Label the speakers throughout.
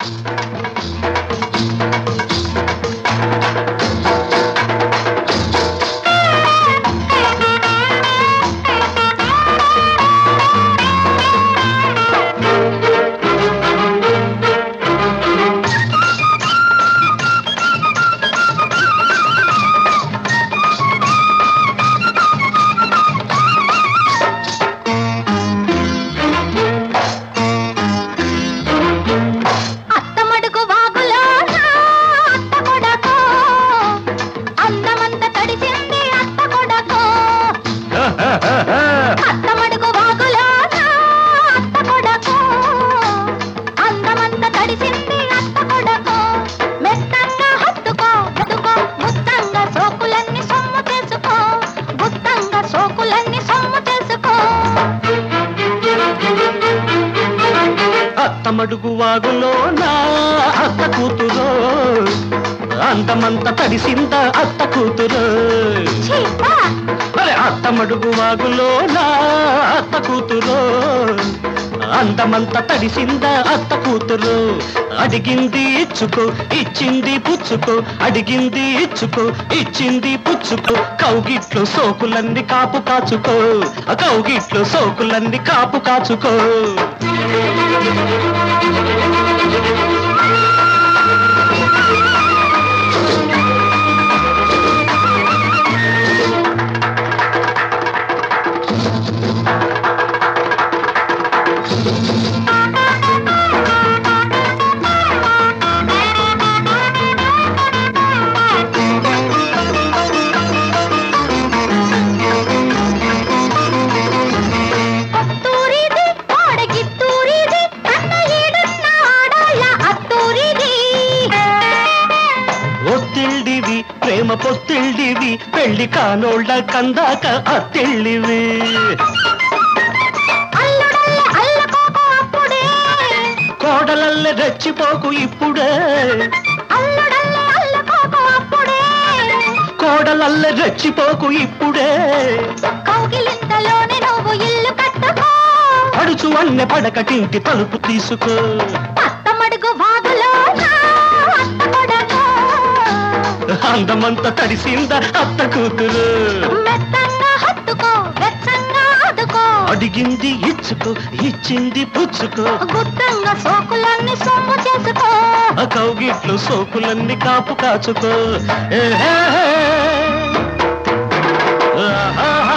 Speaker 1: అత్తమడుగు వాగులోన అత్త కొడకో అందమంత తడిసింది అత్త కొడకో అత్తమడుగు వాగులోన అత్త కొడకో అందమంత తడిసింది అత్త కొడకో మెత్తంగా హత్తుకో హత్తుకో గుత్తంగా సోకులన్నీ సొమ్ము చేసుకో గుత్తంగా సోకులన్నీ సొమ్ము చేసుకో
Speaker 2: అత్తమడుగు వాగులో నా అత్త కూతురు అందమంత తడిసింద అత్త కూతురు
Speaker 1: చీపా
Speaker 2: అరే అత్తమడుగు వాగులో నా అత్త కూతురు అందమంత తడిసింద అత్త కూతురు అడిగింది ఇచ్చుకో ఇచ్చింది పుచ్చుకో అడిగింది ఇచ్చుకో ఇచ్చింది పుచ్చుకో కౌగిట్లు సోకులన్నీ కాపు కాచుకో ఆ కౌగిట్లు సోకులన్నీ కాపు కాచుకో
Speaker 1: కొత్తూరిది కోడగిత్తూరిది కన్న ఈడున్న ఆడాళ్ళ అత్తూరిది
Speaker 2: ఒత్తిళ్ళివి ప్రేమ పొత్తిళ్ళివి పెళ్లి కానోళ్ళ కందాక అత్తిళ్ళివి
Speaker 1: అల్లుడల్లే అల్లకోకు అప్పుడే
Speaker 2: కోడలల్లె రెచ్చిపోకు ఇప్పుడే
Speaker 1: అల్లుడల్లే అల్లకోకు అప్పుడే
Speaker 2: కోడలల్లె రెచ్చిపోకు ఇప్పుడే
Speaker 1: కౌగిలింతలోనే నువ్వు ఇల్లు కట్టుకో
Speaker 2: పడుచు అన్నె పడకటింటి తలుపు తీసుకో
Speaker 1: అత్తమడుగు వాగులో అత్త కొడకో
Speaker 2: అందమంత తడిసింద అత్త కూతురు
Speaker 1: మెత్తంగా హత్తుకో వెచ్చంగా ఆదుకో
Speaker 2: అడిగింది ఇచ్చుకో ఇచ్చింది పుచ్చుకో
Speaker 1: గుత్తంగా సోకులన్నీ సొమ్ము చేసుకో
Speaker 2: ఆ కౌగిట్లు సోకులన్నీ కాపు కాచుకో ఏహే. ఆహాహా.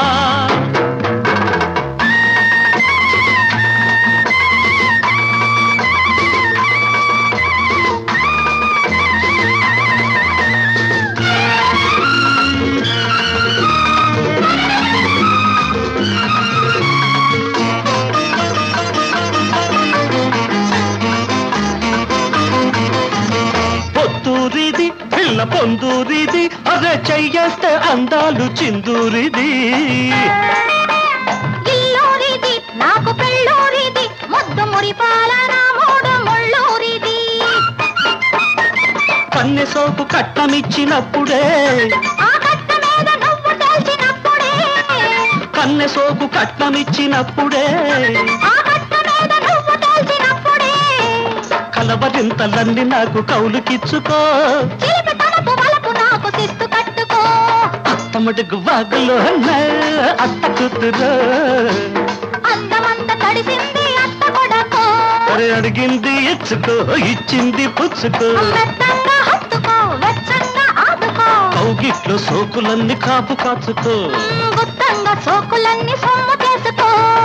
Speaker 2: పొత్తూరిది పిల్ల పొందూరిది అదే చెయ్యేస్తే అందాలు చిందూరిది
Speaker 1: ఇల్లూరిది నాకు పెళ్ళూరిది ముద్దు మురిపాల నా మూడు ముళ్ళూరిది
Speaker 2: కన్నె సోపు కట్టమిచ్చినప్పుడే
Speaker 1: ఆ కట్ట మీద నువ్వు తెలిసినప్పుడే
Speaker 2: కన్నె సోపు కట్నమిచ్చినప్పుడే
Speaker 1: ఆ కట్ట మీద నువ్వు తెలిసినప్పుడే
Speaker 2: కలవరింతలన్నీ నాకు కౌలుకిచ్చుకో
Speaker 1: చిలిపి తనపు వలపు నాకు శిస్తు కట్టుకో
Speaker 2: అత్తమడుగు వాగులో అత్త కూతురు
Speaker 1: అందమంత తడిసింది అత్త కొడకో
Speaker 2: అరే అడిగింది ఇచ్చుకో ఇచ్చింది పుచ్చుకో
Speaker 1: మెత్తంగా హత్తుకో వెచ్చంగా ఆదుకో
Speaker 2: కౌగిట్లో సోకులన్నీ కాపు కాచుకో
Speaker 1: గుత్తంగా సోకులన్నీ సొమ్ము చేసుకో